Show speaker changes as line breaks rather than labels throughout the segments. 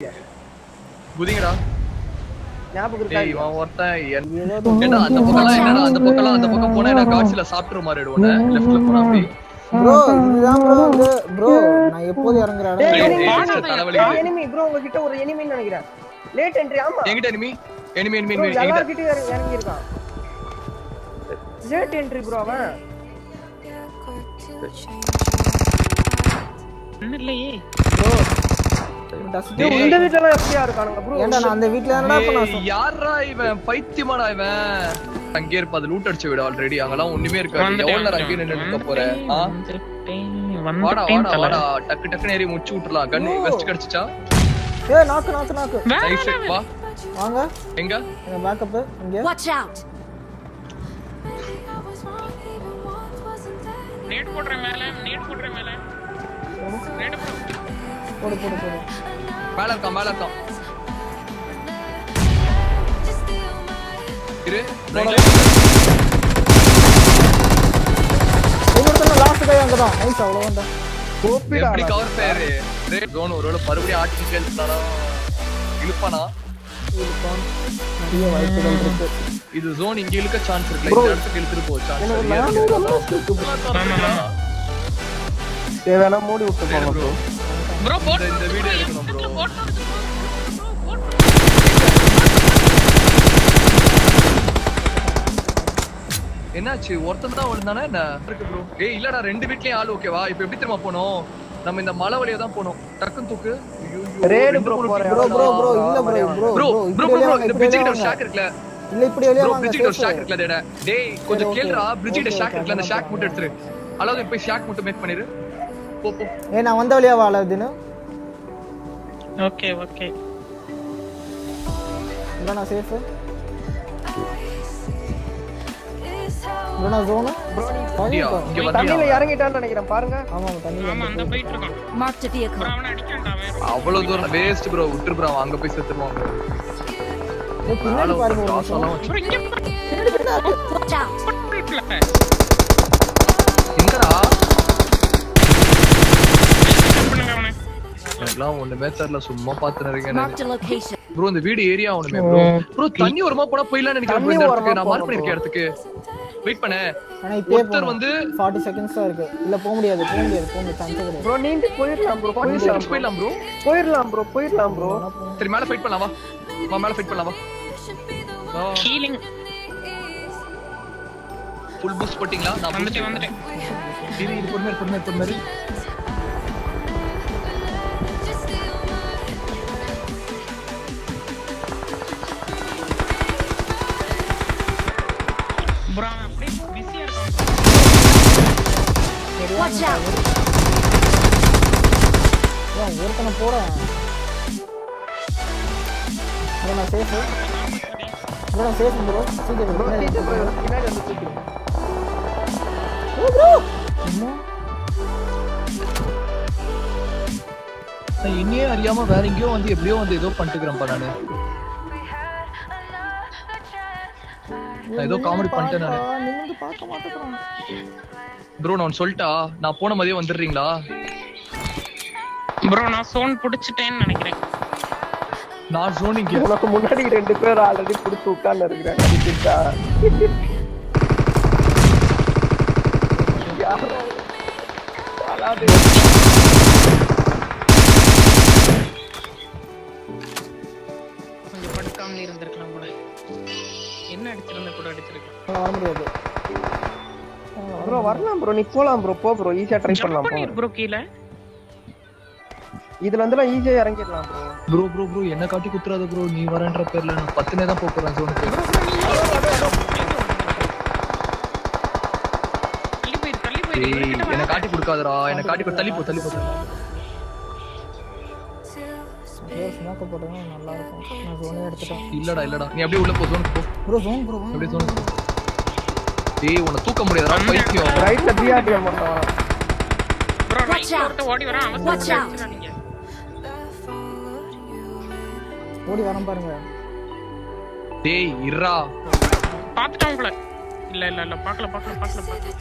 குதிங்கடா
ஞாபகம் இருக்கா
டேய் இவன் ஒருத்தன் என்- ஏன்டா அந்த பக்கம்லாம் என்னடா அந்த பக்கம்லாம் அந்த பக்கம் போனா என்ன காட்சில சாப்பிட்டுற மாதிரி ஆயிடுவோம் லெஃப்ட்ல போனா அப்படி
ப்ரோ இதுதான் ப்ரோ வந்து ப்ரோ நான் எப்போது இறங்குற இடம்
டேய்,
இது.
டேய், டேய், தலைவலிக்குது.
எனிமி ப்ரோ உங்ககிட்ட ஒரு எனிமின்னு நினைக்கிறேன் லேட் என்ட்ரி ஆமா
எங்கிட்ட enemy enemy enemy
bro
enemy எங்கிட்ட
எல்லார்கிட்டயும் இறங்கி இறங்கி இருக்கான் லேட் என்ட்ரி ப்ரோ அவன்
ஒண்ணும் இல்லையே
ப்ரோ டஸ்ட்
ப்ரோ இந்த வீட்ல எப்படியா இருக்கானுங்க ப்ரோ
ஏன்டா நான் அந்த வீட்ல தானடா இப்ப நான்
ஏய், யார்ரா இவன் பைத்தியமாடா இவன் அங்கே இருப்ப அது லூட் அடிச்சு விடு ஆல்ரெடி அங்கெல்லாம் ஒண்ணுமே இருக்காது
வந்துட்டேன்,
எவ்வளவு நேரம் அங்கேயே நின்று இருக்க போற ஆ?
வந்துட்டேன்,
வாடா
வந்துட்டேன்
வாடா
தல.
வாடா டக்கு டக்குன்னு ஏறி முடிச்சு விட்டுலாம் கண்ணு வெஸ்ட் கிடைச்சிச்சா
ஏய் நாக்கு நாக்கு நாக்கு
வேற
நைஸ் வா
வாங்க
எங்க
எங்க பேக்கப் இங்க
Watch out!
நேட் போடுறேன் மேல நேட் போடுறேன் மேல நேட் போடு.
போடு போடு போடு
மேல இருக்கான் மேல இருக்கான் இரு
இன்னொருத்தன லாஸ்ட் கை அங்க தான் நைஸ் அவ்வளவுதான்
கோப்பிடா
எப்படி கவர் ஃபயர் ரேட் ஜோன் ஒருவேளை மறுபடியும் ஆட்டி கேள்விட்டானா இழுப்பானா
நிறைய வாய்ப்புகள் இருக்கு
இது ஜோன் இங்க இழுக்க சான்ஸ் இருக்குல்ல இந்த இடத்துக்கு இழுத்துட்டு போ சான்ஸ்
தேவையான மூடி விட்டு போங்க ப்ரோ
ப்ரோ போட்
இந்த வீடியோ எடுக்கணும் ப்ரோ
போட் ப்ரோ போட்
என்னாச்சு ஒருத்தன் தான் விழுந்தானே என்ன இருக்கு ப்ரோ ஏய் இல்லடா ரெண்டு வீட்லயும் ஆள் ஓகேவா இப்போ எப்படி தெரியுமா போனோம் நம்ம இந்த மலை வழியா தான் போனோம் டக்குன்னு தூக்கு
ரேடு ப்ரோ போறேன்
ப்ரோ ப்ரோ ப்ரோ இல்ல bro bro
bro bro bro bro இந்த பிரிட்ஜ் கிட்ட ஒரு ஷாக் இருக்குல்ல
இல்ல இப்படி வெளிய
ப்ரோ
வாங்க
பிரிட்ஜ் கிட்ட ஒரு
safe.
ஷாக் இருக்குல்ல டேடா டேய் கொஞ்சம்
okay.
கேளுடா பிரிட்ஜ் கிட்ட
Okay,
ஷாக்
okay,
இருக்குல்ல அந்த
அதெல்லாம்
ஷாக் மட்டும் எடுத்துரு அதாவது போய் ஷாக் மட்டும் மேக் பண்ணிரு போ போ
ஏய் நான் வந்த வழியா வாழதுன்னு
ஓகே ஓகே
இல்ல நான் சேஃப் இல்ல நான் ஜோன்
இந்தியா இங்க வந்தியா
தண்ணியில இறங்கிட்டான்னு நினைக்கிறேன் பாருங்க
ஆமா ஆமா தண்ணில
ஆமா அந்த போயிட்டு இருக்கான்
Marked a vehicle.
ப்ரோ அவனை அடிக்கண்டா அவன்
அவ்வளவு தூரம் வேஸ்ட் ப்ரோ விட்டுரு ப்ரோ அங்க போய் செத்துருவான் bro.
ஏய், பின்னாடி பாருங்க ஒரு நிமிஷம்.
காசெல்லாம் வச்சு
ப்ரோ இங்க
Watch out!
போட்டுல
எங்கடா
பண்ணுங்க அவனை
எனக்குலாம் ஒண்ணுமே தெரியல சும்மா பாத்துன்னு இருக்கேன்
Marked a location.
ப்ரோ இந்த வீடு ஏரியா ஒண்ணுமே ப்ரோ ப்ரோ தண்ணி ஓரமா போனா போயிடலாம் நினைக்கிறேன் bro இந்த
தண்ணி
இடத்துக்கு
ஓரமா
நான் மார்க்
போகணும்
பண்ணிருக்கேன் இடத்துக்கு வெயிட் பண்ண
ஆனா இப்பயே
ஒருத்தர் வந்து
40 செகண்ட்ஸ் தான் இருக்கு இல்ல போக முடியாது போக முடியாது போக முடியாது சான்ஸ் கிடையாது
ப்ரோ நீண்டு போயிடலாம் ப்ரோ போயிடலாம் bro.
போயிடலாம் ப்ரோ
போயிடலாம் ப்ரோ போயிடலாம் ப்ரோ
சரி மேல ஃபைட் பண்ணலாம் வா வா மேல ஃபைட் பண்ணலாம் வா
ஹீலிங்
ஃபுல் பூஸ்ட் போட்டிங்களா நான்
வந்துட்டேன் வந்துட்டேன்
இது இது பொறுமையா இரு, பொறுமையா இரு, பொறுமையா இரு.
ப்ரோ அவன் அப்படியே பிஸியா இருக்கான்
Watch out!
ஏன் ஒருத்தனை போறேன் ப்ரோ நான் சேஃப் ப்ரோ நான் சேஃப் ப்ரோ சீக்கிரம்
ப்ரோ
ப்ரோ
சீட்டு ப்ரோ பின்னாடி வந்து தூக்கிடு
நான் என்னையே அறியாம வேற எங்கேயோ வந்து எப்படியோ வந்து ஏதோ பண்ணிட்டுக்கிறேன்ப்பா நானு நான் ஏதோ காமெடி பண்ணிட்டேன் நானு
நிமிந்து பார்க்க மாட்டேங்கிறான்
ப்ரோ நான் ஒண்ணு சொல்லிட்டா நான் போன மாதிரியே வந்துடுறீங்களா
ப்ரோ நான் சோன் புடிச்சிட்டேன்னு நினைக்கிறேன்
நான் ஜோனிங்
உனக்கு முன்னாடி ரெண்டு பேர் ஆல்ரெடி புடிச்சு உட்கார்ந்து இருக்கிறாங்க அடிச்சுட்டா யாரோ அதாவது
கொஞ்சம் படுக்காமலே இருந்திருக்கலாம் கூட என்ன அடிச்சிருந்தா கூட அடிச்சிருக்கலாம்
வர முடியாது
ப்ரோ வரலாம் ப்ரோ நீ போலாம் ப்ரோ போ ப்ரோ ஈஸியா ட்ரை பண்ணலாம் போ
பண்ணிரு ப்ரோ கீழே
இதுல இருந்தெல்லாம் ஈஸியா இறங்கிடலாம் ப்ரோ
ப்ரோ ப்ரோ ப்ரோ என்ன காட்டி குத்துறாத ப்ரோ நீ வரேன்ற பேர்ல நான் பத்துனே தான் போக போறேன் ஜோனுக்கு
தள்ளி போயிரு தள்ளி போயிரு
ஏய்
இவர்கிட்ட
என்ன
வராத.
காட்டி கொடுக்காதடா என்ன காட்டி கொடு தள்ளி போ தள்ளி போ
ப்ரோ ஸ்மோக்க போட்டா நல்லா இருக்கும் நான் ஜோனே எடுத்துட்டேன்
இல்லடா இல்லடா நீ அப்படியே உள்ள போ ஜோனுக்கு போ
ப்ரோ ஜோன் ப்ரோ
அப்படியே ஜோனுக்கு போ ஏய் உன்னை தூக்க முடியாதுடா பைத்தியம்
ரைட்ல பிஆர்டிஎம் மட்டும் வரான்
ப்ரோ
Watch
ரைட்ல
out.
ஒருத்த ஓடி வரான்
Watch
அவசரம்
out.
அடிச்சிடாதீங்க
ஓடி வரேன் பாருங்க
டேய் இர்ரா
பாத்துட்டான் உங்களை இல்ல இல்ல இல்ல பாக்கல பாக்கல பாக்கல பாக்கல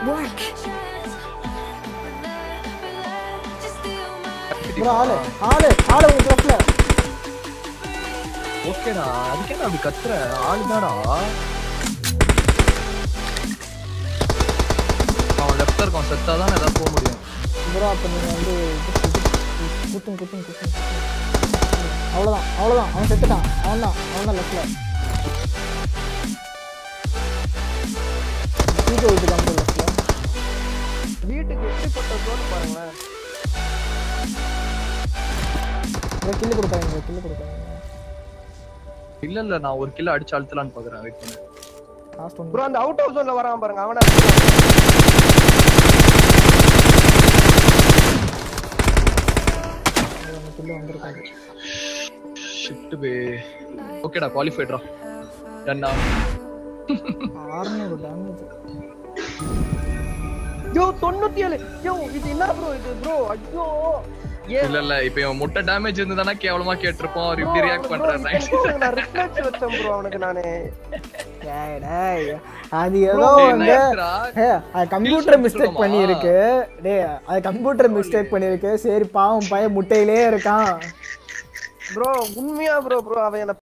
ப்ரோ ஆளு ஆளு ஆளு உங்க லெஃப்ட்ல
ஓகேடா அதுக்கே நான் அப்படி கத்துற ஆளுதாடா அவன் லெஃப்ட்ல இருக்கான் செத்தாதான் ஏதாவது போக முடியும்
ப்ரோ அப்ப நீங்க வந்து குத்தும் குத்தும் குத்தும் அவ்வளவுதான் அவ்வளவுதான் அவன் செத்துட்டான் அவன் தான் அவன் தான் லெஃப்ட்ல சீக்கிரம் விட்டுட்டான் ப்ரோ லெஃப்ட்ல
வீட்டுக்கு எப்படிப்பட்ட zone பாருங்களேன்
ப்ரோ கில்லு கொடுக்காதீங்க கில்லு கொடுக்காதீங்க
இல்ல இல்ல நான் ஒரு கிலோ அடிச்சு அழுத்தலான்னு பாக்குறேன் வெயிட் பண்ணு
லாஸ்ட் ஒன்
ப்ரோ அந்த அவுட் ஆஃப் ஜோன்ல வரான் பாருங்க அவன
கில்லு வந்திருக்காது
ஷிஃப்ட் பே ஓகேடா குவாலிஃபைட்ரா டன்னா
ஆறுநூறு டேமேஜ்
யோ தொண்ணூத்தி ஏழு யோ இது என்ன ப்ரோ இது ப்ரோ ஐயோ ஏ
இல்ல இல்ல இப்ப இவன் முட்டை டேமேஜ் இருந்ததானே கேவலமா கேட்டிருப்போம் அவர் இப்படி ரியாக்ட் பண்றாரு
நான் ரிஃப்ளெக்ஸ் வச்சேன் ப்ரோ அவனுக்கு நானு
டேய், டேய். அது ஏதோ
என்ன
வந்து
ஆச்சுடா?
ஏ, அது கம்ப்யூட்டர் மிஸ்டேக்
சொல்லிட்டுமா?
பண்ணியிருக்கு டேய் அது கம்ப்யூட்டர் மிஸ்டேக் பண்ணியிருக்கு சரி பாவம் பையன் முட்டையிலே இருக்கான்
ப்ரோ உண்மையா ப்ரோ ப்ரோ அவன் என்ன